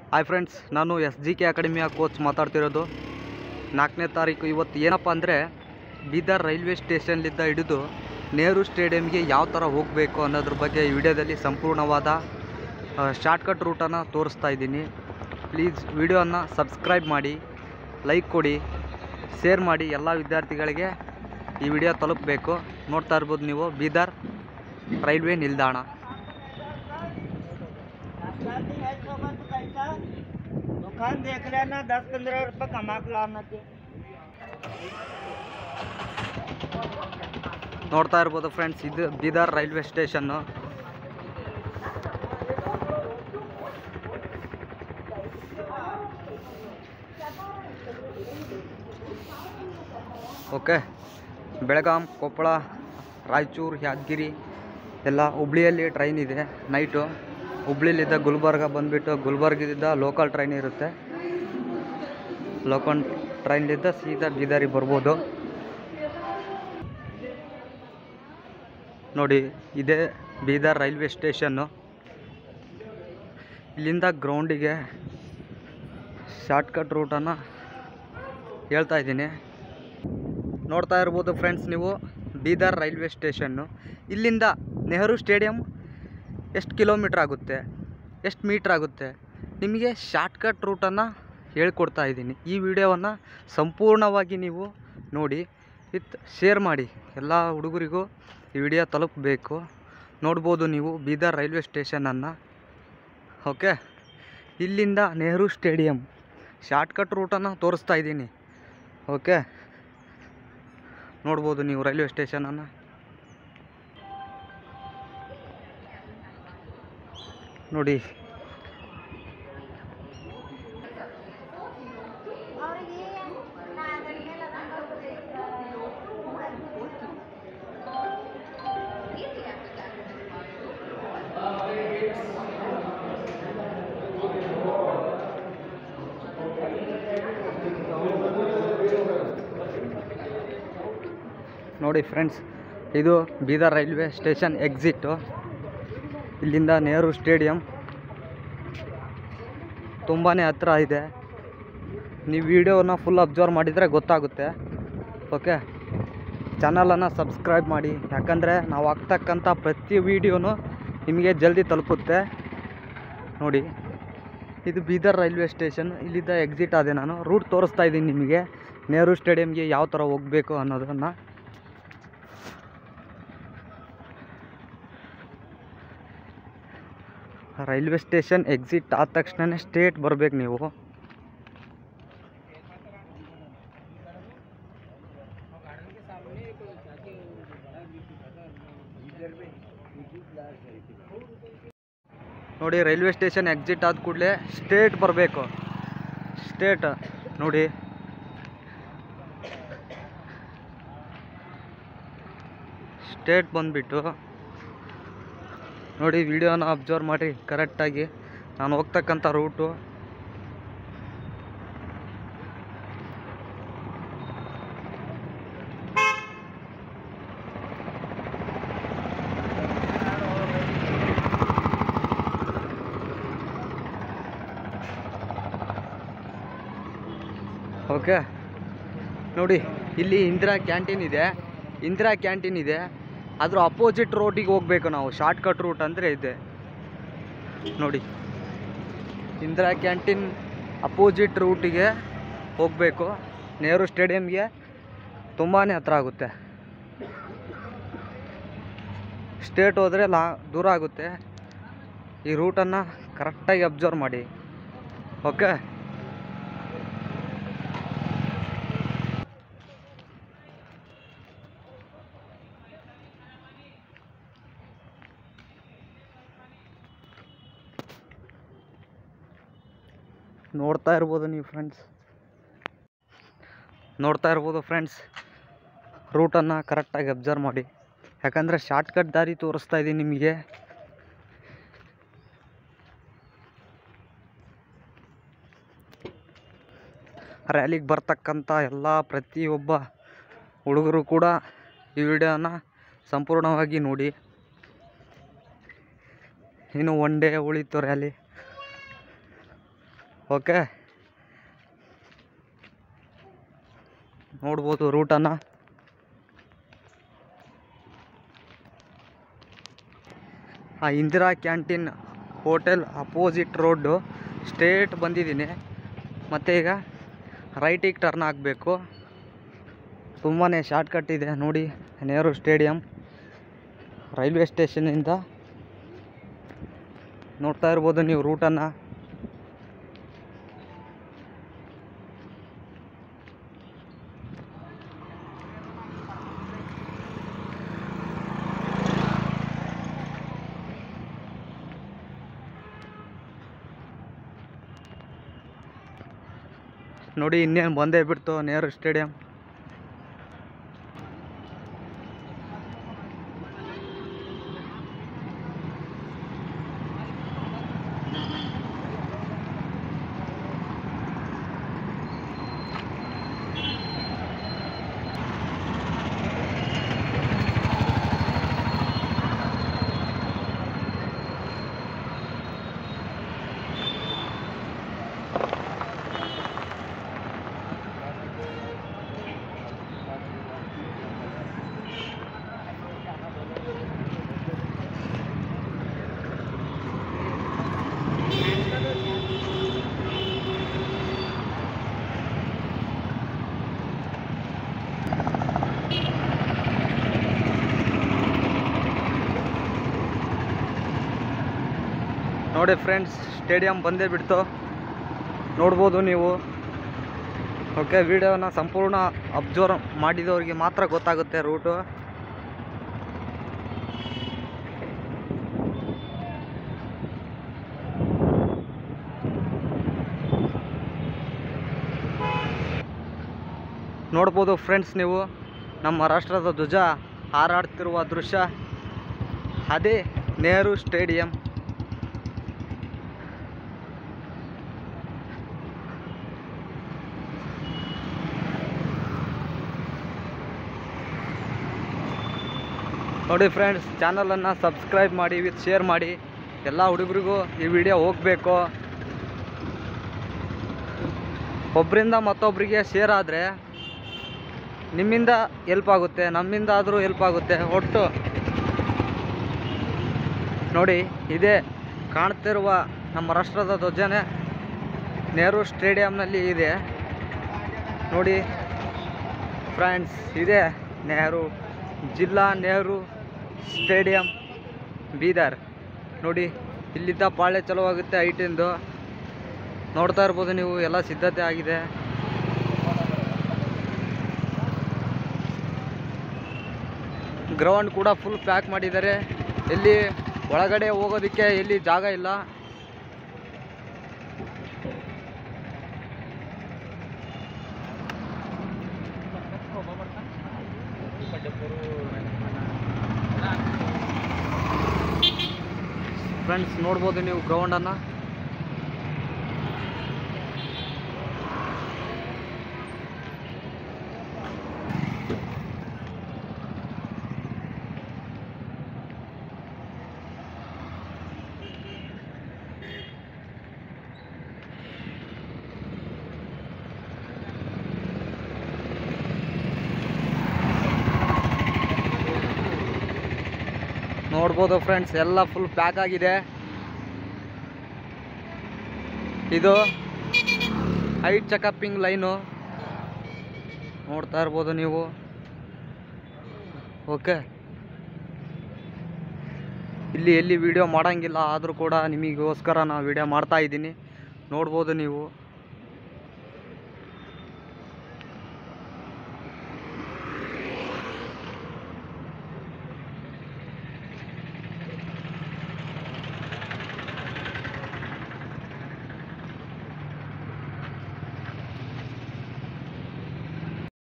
hi friends ನಾನು S G K ಅಕಾಡೆಮಿಯ coach ಮಾತಾಡ್ತಿರೋದು ನಾಲ್ಕನೇ ತಾರೀಕು ಇವತ್ತು ಏನಪ್ಪ ಅಂದರೆ ಬೀದರ್ ರೈಲ್ವೆ ಸ್ಟೇಷನ್ಲಿಂದ ಹಿಡಿದು ನೆಹರು ಸ್ಟೇಡಿಯಂಗೆ ಯಾವ ಥರ ಹೋಗಬೇಕು ಅನ್ನೋದ್ರ ಬಗ್ಗೆ ಈ ವಿಡಿಯೋದಲ್ಲಿ ಸಂಪೂರ್ಣವಾದ ಶಾರ್ಟ್ಕಟ್ ರೂಟನ್ನು ತೋರಿಸ್ತಾ ಇದ್ದೀನಿ ಪ್ಲೀಸ್ ವಿಡಿಯೋನ ಸಬ್ಸ್ಕ್ರೈಬ್ ಮಾಡಿ ಲೈಕ್ ಕೊಡಿ ಶೇರ್ ಮಾಡಿ ಎಲ್ಲ ವಿದ್ಯಾರ್ಥಿಗಳಿಗೆ ಈ ವಿಡಿಯೋ ತಲುಪಬೇಕು ನೋಡ್ತಾ ಇರ್ಬೋದು ನೀವು ಬೀದರ್ ರೈಲ್ವೆ ನಿಲ್ದಾಣ दुकान देख लेना दस पंद्रह रुपये कमा के लाना के ನೋಡ್ತಾ ಇರ್ಬೋದು ಫ್ರೆಂಡ್ಸ್ ಇದು Bidar railway station okay Belgaum Koppal Raichur Yadgiri ಎಲ್ಲ ಹುಬ್ಳಿಯಲ್ಲಿ ಟ್ರೈನ್ ಇದೆ ನೈಟು ಹುಬ್ಳಿಲಿದ್ದ ಗುಲ್ಬರ್ಗ ಬಂದುಬಿಟ್ಟು ಗುಲ್ಬರ್ಗದಿಂದ ಲೋಕಲ್ ಟ್ರೈನ್ ಇರುತ್ತೆ ಲೋಕಲ್ ಟ್ರೈನ್ಲಿದ್ದ ಸೀದಾ ಬೀದರಿಗೆ ಬರ್ಬೋದು ನೋಡಿ ಇದೇ ಬೀದರ್ ರೈಲ್ವೆ ಸ್ಟೇಷನ್ನು ಇಲ್ಲಿಂದ ಗ್ರೌಂಡಿಗೆ ಶಾರ್ಟ್ಕಟ್ ರೂಟನ್ನು ಹೇಳ್ತಾ ಇದ್ದೀನಿ ನೋಡ್ತಾ ಇರ್ಬೋದು ಫ್ರೆಂಡ್ಸ್ ನೀವು ಬೀದರ್ ರೈಲ್ವೆ ಸ್ಟೇಷನ್ನು ಇಲ್ಲಿಂದ ನೆಹರು ಸ್ಟೇಡಿಯಂ ಎಷ್ಟು ಕಿಲೋಮೀಟ್ರ್ ಆಗುತ್ತೆ ಎಷ್ಟು ಮೀಟ್ರ್ ಆಗುತ್ತೆ ನಿಮಗೆ ಶಾರ್ಟ್ಕಟ್ ರೂಟನ್ನು ಹೇಳ್ಕೊಡ್ತಾ ಇದ್ದೀನಿ ಈ ವಿಡಿಯೋವನ್ನು ಸಂಪೂರ್ಣವಾಗಿ ನೀವು ನೋಡಿ ವಿತ್ ಶೇರ್ ಮಾಡಿ ಎಲ್ಲ ಹುಡುಗರಿಗೂ ಈ ವಿಡಿಯೋ ತಲುಪಬೇಕು ನೋಡ್ಬೋದು ನೀವು ಬೀದರ್ ರೈಲ್ವೆ ಸ್ಟೇಷನನ್ನು ಓಕೆ ಇಲ್ಲಿಂದ ನೆಹರು ಸ್ಟೇಡಿಯಂ ಶಾರ್ಟ್ಕಟ್ ರೂಟನ್ನು ತೋರಿಸ್ತಾ ಇದ್ದೀನಿ ಓಕೆ ನೋಡ್ಬೋದು ನೀವು ರೈಲ್ವೆ ಸ್ಟೇಷನನ್ನು ನೋಡಿ ನೋಡಿ ಫ್ರೆಂಡ್ಸ್ ಇದು ಬೀದರ್ ರೈಲ್ವೆ ಸ್ಟೇಷನ್ ಎಕ್ಸಿಟ್ಟು ಇಲ್ಲಿಂದ ನೆಹರು ಸ್ಟೇಡಿಯಂ ತುಂಬಾ ಹತ್ರ ಇದೆ ನೀವು ವಿಡಿಯೋನ ಫುಲ್ ಅಬ್ಸರ್ವ್ ಮಾಡಿದರೆ ಗೊತ್ತಾಗುತ್ತೆ ಓಕೆ ಚಾನಲನ್ನು ಸಬ್ಸ್ಕ್ರೈಬ್ ಮಾಡಿ ಯಾಕಂದರೆ ನಾವು ಹಾಕ್ತಕ್ಕಂಥ ಪ್ರತಿ ವೀಡಿಯೋನು ನಿಮಗೆ ಜಲ್ದಿ ತಲುಪುತ್ತೆ ನೋಡಿ ಇದು ಬೀದರ್ ರೈಲ್ವೆ ಸ್ಟೇಷನ್ ಇಲ್ಲಿದ್ದ ಎಕ್ಸಿಟ್ ಆದೆ ನಾನು ರೂಟ್ ತೋರಿಸ್ತಾ ಇದ್ದೀನಿ ನಿಮಗೆ ನೆಹರು ಸ್ಟೇಡಿಯಂಗೆ ಯಾವ ಥರ ಹೋಗಬೇಕು ಅನ್ನೋದನ್ನು ರೈಲ್ವೆ ಸ್ಟೇಷನ್ ಎಕ್ಸಿಟ್ ಆದ ತಕ್ಷಣ ಸ್ಟೇಟ್ ಬರ್ಬೇಕು ನೀವು ನೋಡಿ ರೈಲ್ವೆ ಸ್ಟೇಷನ್ ಎಕ್ಸಿಟ್ ಆದ ಕೂಡಲೇ ಸ್ಟೇಟ್ ಬರಬೇಕು ಸ್ಟೇಟ್ ನೋಡಿ ಸ್ಟೇಟ್ ಬಂದುಬಿಟ್ಟು ನೋಡಿ ವಿಡಿಯೋನ ಅಬ್ಸರ್ವ್ ಮಾಡಿ ಕರೆಕ್ಟಾಗಿ ನಾನು ಹೋಗ್ತಕ್ಕಂಥ ರೂಟು ಓಕೆ ನೋಡಿ ಇಲ್ಲಿ ಇಂದಿರಾ ಕ್ಯಾಂಟೀನ್ ಇದೆ ಇಂದಿರಾ ಕ್ಯಾಂಟೀನ್ ಇದೆ ಅದ್ರ ಅಪೋಸಿಟ್ ರೋಟಿಗೆ ಹೋಗಬೇಕು ನಾವು ಶಾರ್ಟ್ಕಟ್ ರೂಟ್ ಅಂದರೆ ಇದೆ ನೋಡಿ ಇಂದಿರಾ ಕ್ಯಾಂಟೀನ್ ಅಪೋಸಿಟ್ ರೂಟಿಗೆ ಹೋಗಬೇಕು ನೆಹರು ಸ್ಟೇಡಿಯಂಗೆ ತುಂಬಾ ಹತ್ರ ಆಗುತ್ತೆ ಸ್ಟೇಟ್ ಹೋದರೆ ಲಾ ದೂರ ಆಗುತ್ತೆ ಈ ರೂಟನ್ನು ಕರೆಕ್ಟಾಗಿ ಅಬ್ಸರ್ವ್ ಮಾಡಿ ಓಕೆ ನೋಡ್ತಾ ಇರ್ಬೋದು ನೀವು ಫ್ರೆಂಡ್ಸ್ ನೋಡ್ತಾ ಇರ್ಬೋದು ಫ್ರೆಂಡ್ಸ್ ರೂಟನ್ನು ಕರೆಕ್ಟಾಗಿ ಅಬ್ಸರ್ವ್ ಮಾಡಿ ಯಾಕಂದರೆ ಶಾರ್ಟ್ಕಟ್ ದಾರಿ ತೋರಿಸ್ತಾ ಇದ್ದೀನಿ ನಿಮಗೆ ರ್ಯಾಲಿಗೆ ಬರ್ತಕ್ಕಂಥ ಎಲ್ಲ ಪ್ರತಿಯೊಬ್ಬ ಹುಡುಗರು ಕೂಡ ಈ ವಿಡಿಯೋನ ಸಂಪೂರ್ಣವಾಗಿ ನೋಡಿ ಇನ್ನು ಒನ್ ಡೇ ಉಳಿತು ರ್ಯಾಲಿ ಓಕೆ ನೋಡ್ಬೋದು ರೂಟನ್ನು ಆ Indira canteen hotel opposite road straight ಬಂದಿದ್ದೀನಿ ಮತ್ತು ಈಗ ರೈಟಿಗೆ ಟರ್ನ್ ಆಗಬೇಕು ತುಂಬಾ ಶಾರ್ಟ್ಕಟ್ ಇದೆ ನೋಡಿ ನೆಹರು ಸ್ಟೇಡಿಯಂ ರೈಲ್ವೆ ಸ್ಟೇಷನಿಂದ ನೋಡ್ತಾ ಇರ್ಬೋದು ನೀವು ರೂಟನ್ನು ನೋಡಿ ಇನ್ನೇನು ಬಂದೇ ಬಿಡ್ತು ನೆಹರು ಸ್ಟೇಡಿಯಂ ನೋಡಿ ಫ್ರೆಂಡ್ಸ್ ಸ್ಟೇಡಿಯಂ ಬಂದೇ ಬಿಡ್ತು ನೋಡ್ಬೋದು ನೀವು ಓಕೆ ವಿಡಿಯೋನ ಸಂಪೂರ್ಣ ಅಬ್ಸರ್ವ್ ಮಾಡಿದವ್ರಿಗೆ ಮಾತ್ರ ಗೊತ್ತಾಗುತ್ತೆ ರೂಟು ನೋಡ್ಬೋದು ಫ್ರೆಂಡ್ಸ್ ನೀವು ನಮ್ಮ ರಾಷ್ಟ್ರದ ಧ್ವಜ ಹಾರಾಡ್ತಿರುವ ದೃಶ್ಯ ಅದೇ ನೆಹರು ಸ್ಟೇಡಿಯಂ ನೋಡಿ ಫ್ರೆಂಡ್ಸ್ ಚಾನಲನ್ನು ಸಬ್ಸ್ಕ್ರೈಬ್ ಮಾಡಿ ವಿತ್ ಶೇರ್ ಮಾಡಿ ಎಲ್ಲ ಹುಡುಗರಿಗೂ ಈ ವಿಡಿಯೋ ಹೋಗಬೇಕು ಒಬ್ಬರಿಂದ ಮತ್ತೊಬ್ಬರಿಗೆ ಶೇರ್ ಆದರೆ ನಿಮ್ಮಿಂದ ಹೆಲ್ಪ್ ಆಗುತ್ತೆ ನಮ್ಮಿಂದ ಆದರೂ ಹೆಲ್ಪ್ ಆಗುತ್ತೆ ಒಟ್ಟು ನೋಡಿ ಇದೇ ಕಾಣ್ತಿರುವ ನಮ್ಮ ರಾಷ್ಟ್ರದ ಧ್ವಜನೇ ನೆಹರು ಸ್ಟೇಡಿಯಂನಲ್ಲಿ ಇದೆ ನೋಡಿ ಫ್ರೆಂಡ್ಸ್ ಇದೆ ನೆಹರು ಜಿಲ್ಲಾ ನೆಹರು ಸ್ಟೇಡಿಯಂ ಬೀದರ್ ನೋಡಿ ಇಲ್ಲಿದ್ದ ಪಾಳೆ ಚಲುವಾಗುತ್ತೆ ಐಟಿಂದು ನೋಡ್ತಾ ಇರ್ಬೋದು ನೀವು ಎಲ್ಲ ಸಿದ್ಧತೆ ಆಗಿದೆ ಗ್ರೌಂಡ್ ಕೂಡ ಫುಲ್ ಪ್ಯಾಕ್ ಮಾಡಿದ್ದಾರೆ ಎಲ್ಲಿ ಒಳಗಡೆ ಹೋಗೋದಕ್ಕೆ ಎಲ್ಲಿ ಜಾಗ ಇಲ್ಲ ಫ್ರೆಂಡ್ಸ್ ನೋಡ್ಬೋದು ನೀವು ಗ್ರೌಂಡನ್ನು ನೋಡ್ಬೋದು ಫ್ರೆಂಡ್ಸ್ ಎಲ್ಲ ಫುಲ್ ಪ್ಯಾಕ್ ಆಗಿದೆ ಇದು ಹೈಟ್ ಚೆಕಪ್ಪಿಂಗ್ ಲೈನು ನೋಡ್ತಾ ಇರ್ಬೋದು ನೀವು ಓಕೆ ಇಲ್ಲಿ ಎಲ್ಲಿ ವಿಡಿಯೋ ಮಾಡೋಂಗಿಲ್ಲ ಆದರೂ ಕೂಡ ನಿಮಗೋಸ್ಕರ ನಾನು ವಿಡಿಯೋ ಮಾಡ್ತಾ ಇದ್ದೀನಿ ನೋಡ್ಬೋದು ನೀವು